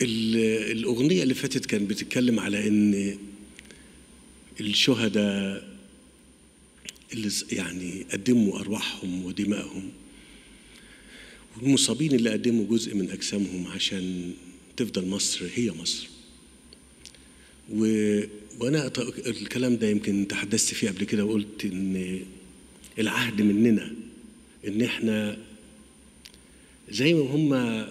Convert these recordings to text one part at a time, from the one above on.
ال- الأغنية اللي فاتت كانت بتتكلم على إن الشهداء اللي ز- يعني قدموا أرواحهم ودمائهم والمصابين اللي قدموا جزء من أجسامهم عشان تفضل مصر هي مصر و... وأنا أط- الكلام ده يمكن تحدثت فيه قبل كده وقلت إن العهد مننا إن إحنا زي ما هم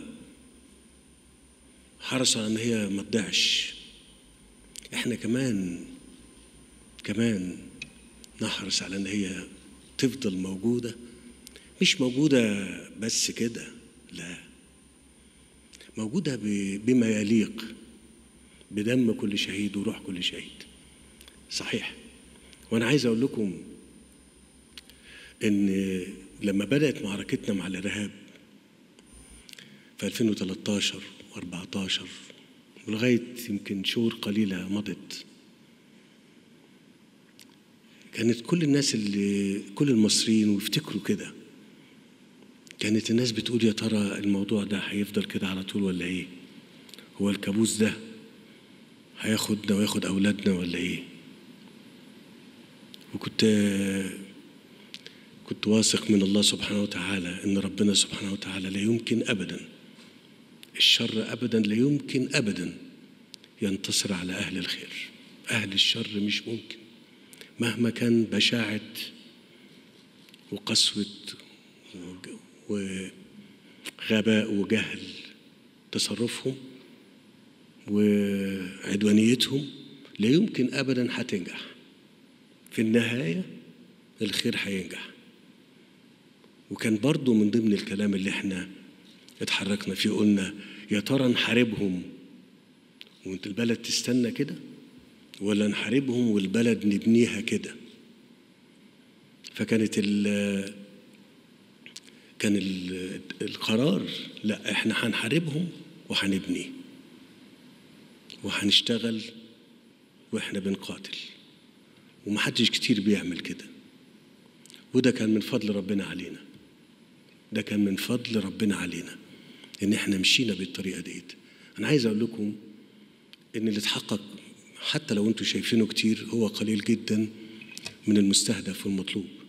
حرصوا على ان هي ما تضيعش احنا كمان كمان نحرص على ان هي تفضل موجوده مش موجوده بس كده لا موجوده ب- بما يليق بدم كل شهيد وروح كل شهيد صحيح وانا عايز اقول لكم ان لما بدات معركتنا مع الارهاب في 2013 و14 ولغاية يمكن شهور قليلة مضت كانت كل الناس اللي كل المصريين ويفتكروا كده كانت الناس بتقول يا ترى الموضوع ده هيفضل كده على طول ولا ايه هو الكابوس ده هياخدنا وياخد اولادنا ولا ايه وكنت كنت واثق من الله سبحانه وتعالى ان ربنا سبحانه وتعالى لا يمكن ابدا الشر ابدا لا يمكن ابدا ينتصر على اهل الخير اهل الشر مش ممكن مهما كان بشاعه وقسوه وغباء وجهل تصرفهم وعدوانيتهم لا يمكن ابدا هتنجح في النهايه الخير هينجح وكان برضو من ضمن الكلام اللي احنا اتحركنا فيه قلنا يا ترى نحاربهم وانت البلد تستنى كده ولا نحاربهم والبلد نبنيها كده فكانت ال كان ال القرار لا احنا هنحاربهم وهنبني وهنشتغل واحنا بنقاتل ومحدش كتير بيعمل كده وده كان من فضل ربنا علينا ده كان من فضل ربنا علينا ان احنا مشينا بالطريقه ديت انا عايز اقول لكم ان اللي اتحقق حتى لو انتم شايفينه كتير هو قليل جدا من المستهدف والمطلوب